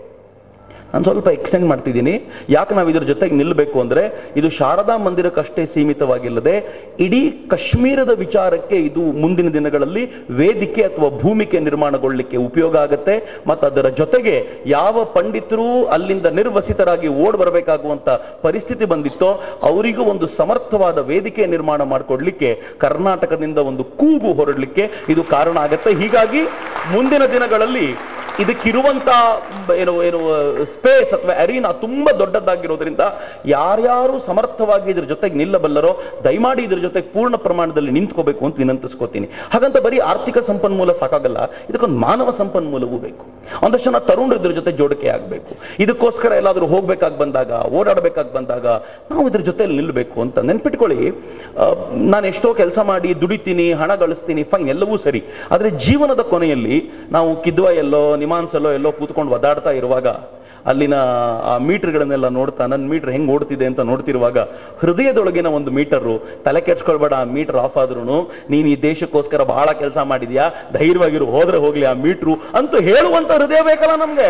ನಾನು ಸ್ವಲ್ಪ ಎಕ್ಸ್ಟೆಂಡ್ ಮಾಡ್ತಿದ್ದೀನಿ ಯಾಕೆ ನಾವು ಇದ್ರ ಜೊತೆಗೆ ನಿಲ್ಲಬೇಕು ಅಂದ್ರೆ ಇದು ಶಾರದಾ ಮಂದಿರಕ್ಕಷ್ಟೇ ಸೀಮಿತವಾಗಿಲ್ಲದೆ ಇಡೀ ಕಾಶ್ಮೀರದ ವಿಚಾರಕ್ಕೆ ಇದು ಮುಂದಿನ ದಿನಗಳಲ್ಲಿ ವೇದಿಕೆ ಅಥವಾ ಭೂಮಿಕೆ ನಿರ್ಮಾಣಗೊಳ್ಳಲಿಕ್ಕೆ ಉಪಯೋಗ ಆಗುತ್ತೆ ಮತ್ತು ಅದರ ಜೊತೆಗೆ ಯಾವ ಪಂಡಿತರು ಅಲ್ಲಿಂದ ನಿರ್ವಸಿತರಾಗಿ ಓಡ್ ಬರಬೇಕಾಗುವಂತ ಪರಿಸ್ಥಿತಿ ಬಂದಿತ್ತೋ ಅವರಿಗೂ ಒಂದು ಸಮರ್ಥವಾದ ವೇದಿಕೆ ನಿರ್ಮಾಣ ಮಾಡಿಕೊಡ್ಲಿಕ್ಕೆ ಕರ್ನಾಟಕದಿಂದ ಒಂದು ಕೂಗು ಹೊರಡಲಿಕ್ಕೆ ಇದು ಕಾರಣ ಆಗತ್ತೆ ಹೀಗಾಗಿ ಮುಂದಿನ ದಿನಗಳಲ್ಲಿ ಇದಕ್ಕಿರುವಂತ ಏನು ಏನು ಸ್ಪೇಸ್ ಅಥವಾ ಅರೀನಾ ತುಂಬಾ ದೊಡ್ಡದಾಗಿರೋದ್ರಿಂದ ಯಾರ್ಯಾರು ಸಮರ್ಥವಾಗಿ ಇದ್ರ ಜೊತೆಗೆ ನಿಲ್ಲಬಲ್ಲರೋ ದಯಮಾಡಿ ಇದ್ರ ಜೊತೆಗೆ ಪೂರ್ಣ ಪ್ರಮಾಣದಲ್ಲಿ ನಿಂತ್ಕೋಬೇಕು ಅಂತ ವಿನಂತಿಸ್ಕೋತೀನಿ ಹಾಗಂತ ಬರೀ ಆರ್ಥಿಕ ಸಂಪನ್ಮೂಲ ಸಾಕಾಗಲ್ಲ ಇದಕ್ಕೊಂದು ಮಾನವ ಸಂಪನ್ಮೂಲವೂ ಬೇಕು ಒಂದಷ್ಟು ಜನ ತರುಣರು ಇದ್ರ ಜೊತೆ ಜೋಡಿಕೆ ಆಗಬೇಕು ಇದಕ್ಕೋಸ್ಕರ ಎಲ್ಲಾದರೂ ಹೋಗ್ಬೇಕಾಗಿ ಬಂದಾಗ ಓಡಾಡಬೇಕಾಗಿ ಬಂದಾಗ ನಾವು ಇದ್ರ ಜೊತೆಲಿ ನಿಲ್ಲಬೇಕು ಅಂತ ನೆನ್ಪಿಟ್ಕೊಳ್ಳಿ ಆ, ನಾನು ಎಷ್ಟೋ ಕೆಲಸ ಮಾಡಿ ದುಡಿತೀನಿ ಹಣ ಗಳಿಸ್ತೀನಿ ಫೈನ್ ಎಲ್ಲವೂ ಸರಿ ಆದರೆ ಜೀವನದ ಕೊನೆಯಲ್ಲಿ ನಾವು ಕಿದ್ವ ಎಲ್ಲೋ ನಿಮಾನ್ಸಲ್ಲೋ ಎಲ್ಲೋ ಕೂತ್ಕೊಂಡು ಒದಾಡ್ತಾ ಇರುವಾಗ ಅಲ್ಲಿನ ಆ ಮೀಟರ್ಗಳನ್ನೆಲ್ಲ ನೋಡ್ತಾ ನನ್ನ ಮೀಟರ್ ಹೆಂಗ್ ಓಡ್ತಿದೆ ಅಂತ ನೋಡ್ತಿರುವಾಗ ಹೃದಯದೊಳಗಿನ ಒಂದು ಮೀಟರು ತಲೆ ಕೆಡ್ಸ್ಕೊಳ್ಬೇಡ ಆ ಮೀಟರ್ ಆಫ್ ಆದ್ರೂ ನೀನು ಈ ದೇಶಕ್ಕೋಸ್ಕರ ಬಹಳ ಕೆಲಸ ಮಾಡಿದ್ಯಾ ಧೈರ್ಯವಾಗಿರು ಹೋದ್ರೆ ಹೋಗ್ಲಿ ಆ ಮೀಟ್ರು ಅಂತೂ ಹೇಳುವಂತ ಹೃದಯ ಬೇಕಲ್ಲ ನಮ್ಗೆ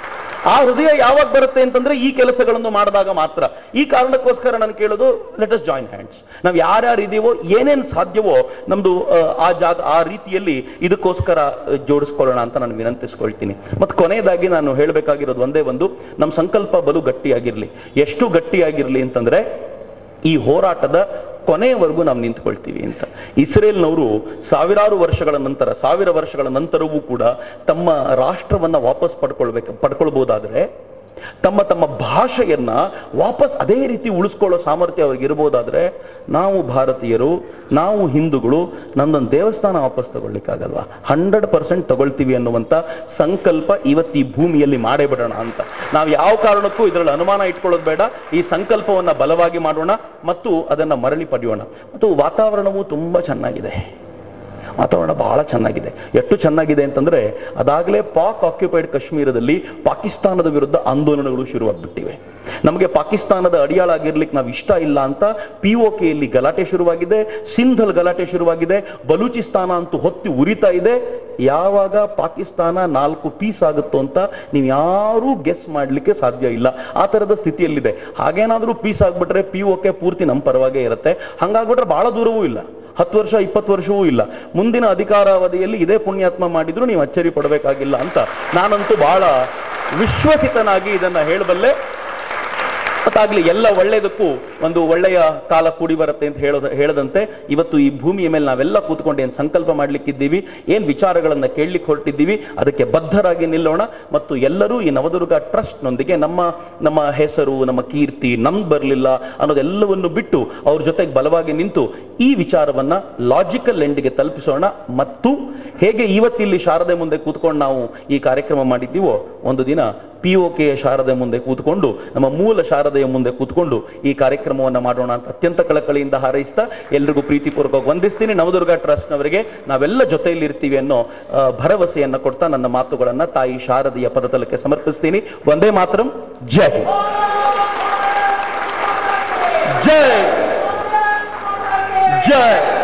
ಆ ಹೃದಯ ಯಾವಾಗ ಬರುತ್ತೆ ಅಂತಂದ್ರೆ ಈ ಕೆಲಸಗಳನ್ನು ಮಾಡಿದಾಗ ಮಾತ್ರ ಈ ಕಾರಣಕ್ಕೋಸ್ಕರ ನಾನು ಕೇಳೋದು ಲೆಟ್ ಅಸ್ ಜಾಯಿನ್ ಹ್ಯಾಂಡ್ಸ್ ನಾವು ಯಾರ್ಯಾರು ಇದೀವೋ ಏನೇನು ಸಾಧ್ಯವೋ ನಮ್ದು ಆ, ಆ ಜಾಗ ಆ ರೀತಿಯಲ್ಲಿ ಇದಕ್ಕೋಸ್ಕರ ಆ, ಜೋಡಿಸ್ಕೊಳ್ಳೋಣ ಅಂತ ನಾನು ವಿನಂತಿಸ್ಕೊಳ್ತೀನಿ ಮತ್ತು ಕೊನೆಯದಾಗಿ ನಾನು ಹೇಳಬೇಕಾಗಿರೋದು ಒಂದೇ ಒಂದು ನಮ್ಮ ಸಂಕಲ್ಪ ಬಲು ಗಟ್ಟಿಯಾಗಿರ್ಲಿ ಎಷ್ಟು ಗಟ್ಟಿಯಾಗಿರ್ಲಿ ಅಂತಂದ್ರೆ ಈ ಹೋರಾಟದ ಕೊನೆಯವರೆಗೂ ನಾವು ನಿಂತ್ಕೊಳ್ತೀವಿ ಅಂತ ಇಸ್ರೇಲ್ನವರು ಸಾವಿರಾರು ವರ್ಷಗಳ ನಂತರ ಸಾವಿರ ವರ್ಷಗಳ ನಂತರವೂ ಕೂಡ ತಮ್ಮ ರಾಷ್ಟ್ರವನ್ನ ವಾಪಸ್ ಪಡ್ಕೊಳ್ಬೇಕು ಪಡ್ಕೊಳ್ಬೋದಾದ್ರೆ ತಮ್ಮ ತಮ್ಮ ಭಾಷೆಯನ್ನ ವಾಪಸ್ ಅದೇ ರೀತಿ ಉಳಿಸ್ಕೊಳ್ಳೋ ಸಾಮರ್ಥ್ಯ ಅವ್ರಿಗೆ ಇರ್ಬೋದಾದ್ರೆ ನಾವು ಭಾರತೀಯರು ನಾವು ಹಿಂದೂಗಳು ನನ್ನೊಂದು ದೇವಸ್ಥಾನ ವಾಪಸ್ ತಗೊಳ್ಲಿಕ್ಕಾಗಲ್ವಾ ಹಂಡ್ರೆಡ್ ಪರ್ಸೆಂಟ್ ತಗೊಳ್ತೀವಿ ಅನ್ನುವಂಥ ಸಂಕಲ್ಪ ಇವತ್ತು ಈ ಭೂಮಿಯಲ್ಲಿ ಮಾಡೇ ಬಿಡೋಣ ಅಂತ ನಾವು ಯಾವ ಕಾರಣಕ್ಕೂ ಇದರಲ್ಲಿ ಅನುಮಾನ ಇಟ್ಕೊಳ್ಳೋದು ಬೇಡ ಈ ಸಂಕಲ್ಪವನ್ನ ಬಲವಾಗಿ ಮಾಡೋಣ ಮತ್ತು ಅದನ್ನ ಮರಳಿ ಪಡೆಯೋಣ ಮತ್ತು ವಾತಾವರಣವು ತುಂಬಾ ಚೆನ್ನಾಗಿದೆ ವಾತಾವರಣ ಬಹಳ ಚೆನ್ನಾಗಿದೆ ಎಷ್ಟು ಚೆನ್ನಾಗಿದೆ ಅಂತಂದ್ರೆ ಅದಾಗಲೇ ಪಾಕ್ ಆಕ್ಯುಪೈಡ್ ಕಾಶ್ಮೀರದಲ್ಲಿ ಪಾಕಿಸ್ತಾನದ ವಿರುದ್ಧ ಆಂದೋಲನಗಳು ಶುರುವಾಗ್ಬಿಟ್ಟಿವೆ ನಮಗೆ ಪಾಕಿಸ್ತಾನದ ಅಡಿಯಾಳಾಗಿರ್ಲಿಕ್ಕೆ ನಾವು ಇಷ್ಟ ಇಲ್ಲ ಅಂತ ಪಿ ಒ ಕೆಯಲ್ಲಿ ಗಲಾಟೆ ಶುರುವಾಗಿದೆ ಸಿಂಧಲ್ ಗಲಾಟೆ ಶುರುವಾಗಿದೆ ಬಲೂಚಿಸ್ತಾನ ಅಂತೂ ಹೊತ್ತಿ ಉರಿತಾ ಇದೆ ಯಾವಾಗ ಪಾಕಿಸ್ತಾನ ನಾಲ್ಕು ಪೀಸ್ ಆಗುತ್ತೋ ಅಂತ ನೀವು ಯಾರೂ ಗೆಸ್ ಮಾಡಲಿಕ್ಕೆ ಸಾಧ್ಯ ಇಲ್ಲ ಆ ಥರದ ಸ್ಥಿತಿಯಲ್ಲಿದೆ ಹಾಗೇನಾದ್ರೂ ಪೀಸ್ ಆಗ್ಬಿಟ್ರೆ ಪಿ ಒ ಕೆ ಪೂರ್ತಿ ನಮ್ಮ ಪರವಾಗೇ ಇರುತ್ತೆ ಹಂಗಾಗ್ಬಿಟ್ರೆ ಬಹಳ ದೂರವೂ ಇಲ್ಲ ಹತ್ತು ವರ್ಷ ಇಪ್ಪತ್ತು ವರ್ಷವೂ ಇಲ್ಲ ಮುಂದಿನ ಅಧಿಕಾರಾವಧಿಯಲ್ಲಿ ಇದೇ ಪುಣ್ಯಾತ್ಮ ಮಾಡಿದ್ರು ನೀವು ಅಚ್ಚರಿ ಪಡಬೇಕಾಗಿಲ್ಲ ಅಂತ ನಾನಂತೂ ಬಹಳ ವಿಶ್ವಸಿತನಾಗಿ ಇದನ್ನ ಹೇಳಬಲ್ಲೆ ಮತ್ತಾಗ್ಲಿ ಎಲ್ಲ ಒಳ್ಳೆಯದಕ್ಕೂ ಒಂದು ಒಳ್ಳೆಯ ಕಾಲ ಕೂಡಿ ಬರುತ್ತೆ ಅಂತ ಹೇಳೋದ ಹೇಳದಂತೆ ಇವತ್ತು ಈ ಭೂಮಿಯ ಮೇಲೆ ನಾವೆಲ್ಲ ಕೂತ್ಕೊಂಡು ಏನು ಸಂಕಲ್ಪ ಮಾಡ್ಲಿಕ್ಕಿದ್ದೀವಿ ಏನು ವಿಚಾರಗಳನ್ನ ಕೇಳಲಿಕ್ಕೆ ಹೊರಟಿದ್ದೀವಿ ಅದಕ್ಕೆ ಬದ್ಧರಾಗಿ ನಿಲ್ಲೋಣ ಮತ್ತು ಎಲ್ಲರೂ ಈ ನವದುರ್ಗ ಟ್ರಸ್ಟ್ನೊಂದಿಗೆ ನಮ್ಮ ನಮ್ಮ ಹೆಸರು ನಮ್ಮ ಕೀರ್ತಿ ನಮ್ಗೆ ಬರಲಿಲ್ಲ ಅನ್ನೋದೆಲ್ಲವನ್ನು ಬಿಟ್ಟು ಅವ್ರ ಜೊತೆಗೆ ಬಲವಾಗಿ ನಿಂತು ಈ ವಿಚಾರವನ್ನ ಲಾಜಿಕಲ್ ಎಂಡ್ಗೆ ತಲುಪಿಸೋಣ ಮತ್ತು ಹೇಗೆ ಇವತ್ತಿಲ್ಲಿ ಶಾರದೆ ಮುಂದೆ ಕೂತ್ಕೊಂಡು ನಾವು ಈ ಕಾರ್ಯಕ್ರಮ ಮಾಡಿದ್ದೀವೋ ಒಂದು ದಿನ ಪಿ ಒ ಕೆಯ ಶಾರದೆ ಮುಂದೆ ಕೂತ್ಕೊಂಡು ನಮ್ಮ ಮೂಲ ಶಾರದೆಯ ಮುಂದೆ ಕೂತ್ಕೊಂಡು ಈ ಕಾರ್ಯಕ್ರಮವನ್ನು ಮಾಡೋಣ ಅಂತ ಅತ್ಯಂತ ಕಳಕಳಿಯಿಂದ ಹಾರೈಸ್ತಾ ಎಲ್ರಿಗೂ ಪ್ರೀತಿಪೂರ್ವಕವಾಗಿ ವಂದಿಸ್ತೀನಿ ನವದುರ್ಗ ಟ್ರಸ್ಟ್ನವರಿಗೆ ನಾವೆಲ್ಲ ಜೊತೆಯಲ್ಲಿ ಇರ್ತೀವಿ ಅನ್ನೋ ಆ, ಭರವಸೆಯನ್ನ ಕೊಡ್ತಾ ನನ್ನ ಮಾತುಗಳನ್ನ ತಾಯಿ ಶಾರದೆಯ ಪದತಲಕ್ಕೆ ಸಮರ್ಪಿಸ್ತೀನಿ ಒಂದೇ ಮಾತರಂ ಜೈ ಹಿಂದ್. ಜೈ ಜೈ